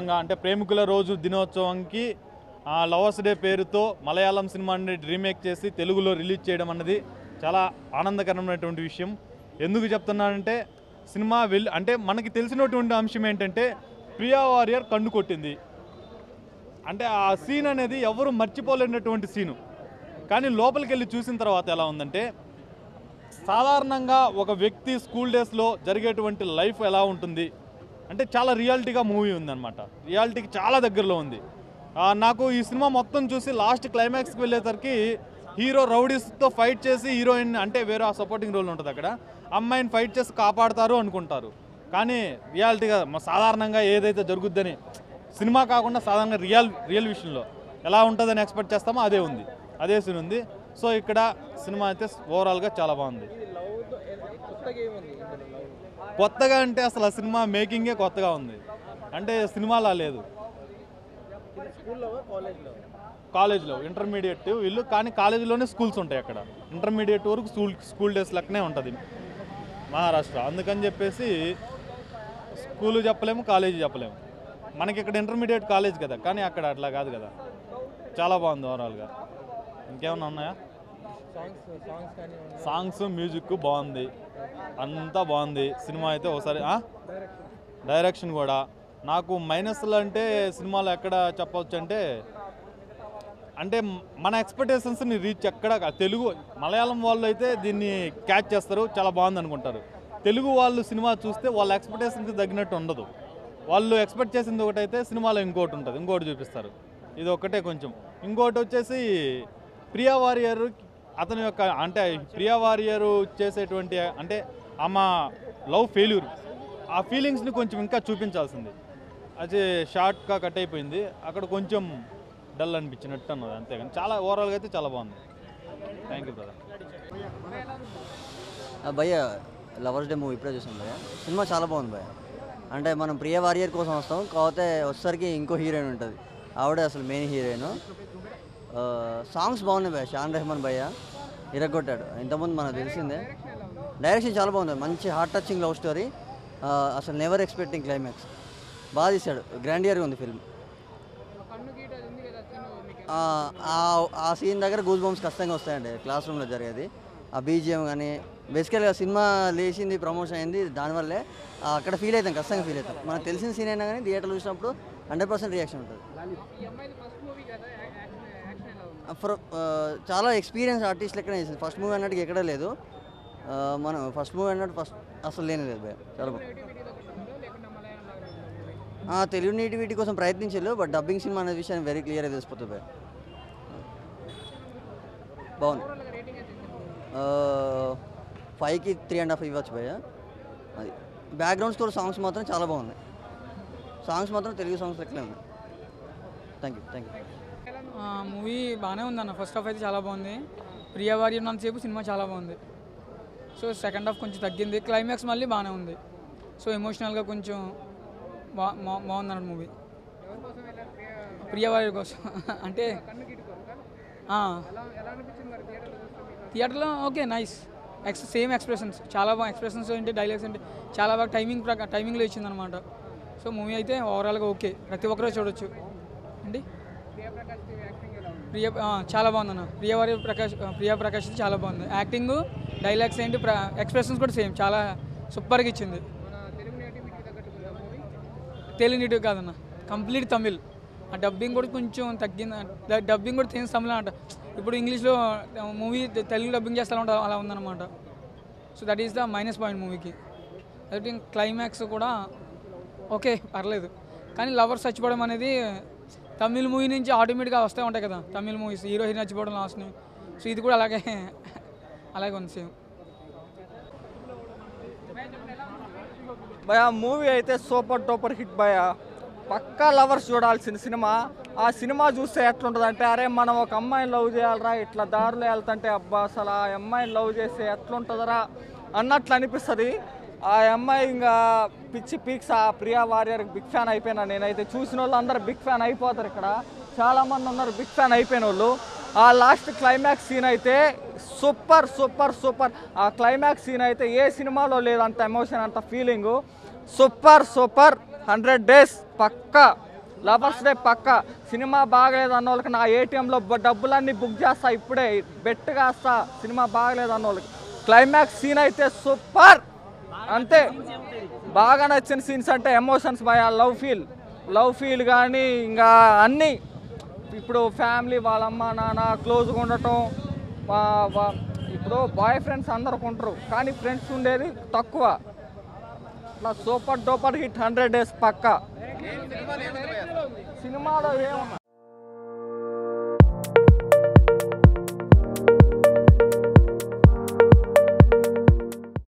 సందర్భంగా అంటే ప్రేమికుల రోజు దినోత్సవంకి ఆ లవర్స్ డే పేరుతో మలయాళం సినిమాని రీమేక్ చేసి తెలుగులో రిలీజ్ చేయడం అన్నది చాలా ఆనందకరమైనటువంటి విషయం ఎందుకు చెప్తున్నానంటే సినిమా వెళ్ళి అంటే మనకి తెలిసినటువంటి అంశం ఏంటంటే ప్రియా వారియర్ కన్ను కొట్టింది అంటే ఆ సీన్ అనేది ఎవరు మర్చిపోలేనటువంటి సీను కానీ లోపలికి వెళ్ళి చూసిన తర్వాత ఎలా ఉందంటే సాధారణంగా ఒక వ్యక్తి స్కూల్ డేస్లో జరిగేటువంటి లైఫ్ ఎలా ఉంటుంది అంటే చాలా రియాలిటీగా మూవీ ఉందన్నమాట రియాలిటీకి చాలా దగ్గరలో ఉంది ఆ, నాకు ఈ సినిమా మొత్తం చూసి లాస్ట్ క్లైమాక్స్కి వెళ్ళేసరికి హీరో రౌడీస్తో ఫైట్ చేసి హీరోయిన్ అంటే వేరే సపోర్టింగ్ రోల్ ఉంటుంది అక్కడ అమ్మాయిని ఫైట్ చేసి కాపాడతారు అనుకుంటారు కానీ రియాలిటీగా మ- సాధారణంగా ఏదైతే జరుగుద్దని సినిమా కాకుండా సాధారణంగా రియల్ రియల్ విషయంలో ఎలా ఉంటుందని ఎక్స్పెక్ట్ చేస్తామో అదే ఉంది అదే సీన్ ఉంది సో ఇక్కడ సినిమా అయితే ఓవరాల్గా చాలా బాగుంది కొత్తగా అంటే అసలు ఆ సినిమా మేకింగే కొత్తగా ఉంది అంటే సినిమాలా లేదు కాలేజ్లో ఇంటర్మీడియట్ వీళ్ళు కానీ కాలేజీలోనే స్కూల్స్ ఉంటాయి అక్కడ ఇంటర్మీడియట్ వరకు స్కూల్ స్కూల్ డేస్ లెక్కనే ఉంటుంది మహారాష్ట్ర అందుకని చెప్పేసి స్కూలు చెప్పలేము కాలేజీ చెప్పలేము మనకి ఇక్కడ ఇంటర్మీడియట్ కాలేజ్ కదా కానీ అక్కడ అట్లా కాదు కదా చాలా బాగుంది ఓవరాల్గా ఇంకేమన్నా ఉన్నాయా సాంగ్స్ మ్యూజిక్ బాగుంది అంతా బాగుంది సినిమా అయితే ఒకసారి ఆ? డైరెక్షన్ కూడా నాకు మైనస్లు అంటే సినిమాలో ఎక్కడ చెప్పవచ్చు అంటే అంటే మన ఎక్స్పెక్టేషన్స్ని రీచ్ ఎక్కడ కా- తెలుగు మలయాళం వాళ్ళు అయితే దీన్ని క్యాచ్ చేస్తారు చాలా బాగుంది అనుకుంటారు తెలుగు వాళ్ళు సినిమా చూస్తే వాళ్ళ ఎక్స్పెక్టేషన్కి తగినట్టు ఉండదు వాళ్ళు ఎక్స్పెక్ట్ చేసింది ఒకటైతే సినిమాలో ఇంకోటి ఉంటుంది ఇంకోటి చూపిస్తారు ఇది ఒకటే కొంచెం ఇంకోటి వచ్చేసి ప్రియా వారియర్ అతని యొక్క అంటే ప్రియా వారియర్ చేసేటువంటి అంటే ఆమె లవ్ ఫెయిల్యూర్ ఆ ఫీలింగ్స్ని కొంచెం ఇంకా చూపించాల్సింది అది షార్ట్గా కట్ అయిపోయింది అక్కడ కొంచెం డల్ అనిపించినట్టు అన్నది అంతేగాని చాలా ఓవరాల్గా అయితే చాలా బాగుంది థ్యాంక్ యూ బ్రదర్ ఆ భయ్య లవర్స్ డే మూవీ ఇప్పుడే చూసాం భయ్య సినిమా చాలా బాగుంది భయ్య అంటే మనం ప్రియ వారియర్ కోసం వస్తాం కాకపోతే వచ్చేసరికి ఇంకో హీరోయిన్ ఉంటుంది ఆవిడే అసలు మెయిన్ హీరోయిన్ సాంగ్స్ బాగున్నాయి భయ్య షాన్ రెహమాన్ భయ్య ఇరగొట్టాడు ఇంతకుముందు మనకు తెలిసిందే డైరెక్షన్ చాలా బాగుంది మంచి హార్ట్ టచింగ్ లవ్ స్టోరీ అసలు నెవర్ ఎక్స్పెక్టింగ్ క్లైమాక్స్ బాగా తీశాడు గ్రాండియర్గా ఉంది ఫిల్మ్ ఆ సీన్ దగ్గర గూస్ బంప్స్ ఖచ్చితంగా వస్తాయండి క్లాస్ రూమ్లో జరిగేది ఆ బీజిఎం కానీ బేసికల్గా సినిమా లేచింది ప్రమోషన్ అయింది దానివల్లే ఆ, అక్కడ ఫీల్ అవుతాం ఖచ్చితంగా ఫీల్ అవుతాం మనకు తెలిసిన సీన్ అయినా కానీ థియేటర్లో చూసినప్పుడు హండ్రెడ్ పర్సెంట్ రియాక్షన్ ఉంటుంది ఫర్ చాలా ఎక్స్పీరియన్స్ ఆర్టిస్ట్ లెక్కనే చేసింది ఫస్ట్ మూవీ అన్నట్టు ఎక్కడ లేదు ఆ, మనం ఫస్ట్ మూవీ అన్నట్టు ఫస్ట్ అసలు లేని లేదు భయ్య చాలా బాగుంది ఆ, తెలుగు నేటివిటీ కోసం ప్రయత్నించారు బట్ డబ్బింగ్ సినిమా అనే విషయాన్ని వెరీ క్లియర్గా తెలిసిపోతుంది భయ్య బాగుంది ఫైవ్కి త్రీ అండ్ హాఫ్ ఇవ్వచ్చు భయ్య అది బ్యాక్గ్రౌండ్ స్కోర్ సాంగ్స్ మాత్రం చాలా బాగున్నాయి సాంగ్స్ మాత్రం తెలుగు సాంగ్స్ లెక్కనే ఉన్నాయి thank you thank you movie బాగానే ఉందన్న ఫస్ట్ హాఫ్ అయితే చాలా బాగుంది ప్రియా వారి ఉన్నంతసేపు సినిమా చాలా బాగుంది సో సెకండ్ హాఫ్ కొంచెం తగ్గింది క్లైమాక్స్ మళ్ళీ బాగానే ఉంది సో ఎమోషనల్గా కొంచెం బా బా- బాగుంది అన్నట్టు మూవీ ప్రియా వారి కోసం అంటే ఆ. థియేటర్లో ఓకే నైస్ ఎక్స్ సేమ్ ఎక్స్ప్రెషన్స్ చాలా బాగా ఎక్స్ప్రెషన్స్ ఏంటి డైలాగ్స్ ఏంటి చాలా బాగా టైమింగ్ ప్రకా టైమింగ్లో ఇచ్చిందనమాట సో మూవీ అయితే ఓవరాల్గా ఓకే ప్రతి ఒక్కరూ చూడొచ్చు అండి ప్రియ ఆ, చాలా బాగుందన్న ప్రియవారి ప్రకాష్ ఆ, ప్రియా ప్రకాష్ ఇది చాలా బాగుంది యాక్టింగ్ డైలాగ్స్ ఏంటి ప్ర ఎక్స్ప్రెషన్స్ కూడా సేమ్ చాలా సూపర్గా ఇచ్చింది తెలుగు నీటి కాదన్న కంప్లీట్ తమిళ్ ఆ డబ్బింగ్ కూడా కొంచెం తగ్గింది డ- డబ్బింగ్ కూడా తెలిసి తమిళ అంట ఇప్పుడు ఇంగ్లీష్లో మూవీ తెలుగు డబ్బింగ్ చేస్తా ఉంటా అలా ఉందన్నమాట so that is the minus point మూవీకి అదే క్లైమాక్స్ కూడా ఓకే పర్లేదు కానీ లవర్ చచ్చిపోవడం అనేది తమిళ్ మూవీ నుంచి ఆటోమేటిక్గా వస్తూ ఉంటాయి కదా తమిళ్ మూవీస్ హీరో హీరో చచ్చిపోవడం లాస్ట్ని సో ఇది కూడా అలాగే అలాగే ఉంది సేమ్ భయ మూవీ అయితే సూపర్ టూపర్ హిట్ భయ పక్కా లవర్స్ చూడాల్సిన సినిమా ఆ సినిమా చూస్తే ఎట్లుంటుంది అంటే అరే మనం ఒక అమ్మాయిని లవ్ చేయాలరా ఇట్లా దారిలో వెళ్తుంటే అబ్బా అసలు ఆ అమ్మాయిని లవ్ చేస్తే ఎట్లుంటుందరా అన్నట్లు అనిపిస్తుంది ఆ అమ్మాయి ఇంకా పిచ్చి పీక్స్ ఆ ప్రియా వారియర్ బిగ్ ఫ్యాన్ అయిపోయినా నేనైతే చూసిన వాళ్ళు అందరు బిగ్ ఫ్యాన్ అయిపోతారు ఇక్కడ చాలామంది ఉన్నారు బిగ్ ఫ్యాన్ అయిపోయిన వాళ్ళు ఆ లాస్ట్ క్లైమాక్స్ సీన్ అయితే సూపర్ సూపర్ సూపర్ ఆ క్లైమాక్స్ సీన్ అయితే ఏ సినిమాలో లేదు అంత ఎమోషన్ అంత feeling super super hundred days పక్కా లవర్స్ డే పక్క సినిమా బాగలేదు అన్న వాళ్ళకి నా ఏటీఎంలో డబ్బులన్నీ బుక్ చేస్తా ఇప్పుడే బెట్ కాస్తా సినిమా బాగలేదు అన్న వాళ్ళకి క్లైమాక్స్ సీన్ అయితే సూపర్ అంతే బాగా నచ్చిన సీన్స్ అంటే ఎమోషన్స్ భయ లవ్ ఫీల్ లవ్ ఫీల్ కానీ ఇంకా అన్నీ ఇప్పుడు ఫ్యామిలీ వాళ్ళ అమ్మ నాన్న క్లోజ్గా ఉండటం వా- వా- ఇప్పుడు బాయ్ ఫ్రెండ్స్ అందరు ఉంటారు కానీ ఫ్రెండ్స్ ఉండేది తక్కువ ఇట్లా super duper hit hundred days పక్క సినిమాలో ఏమన్నా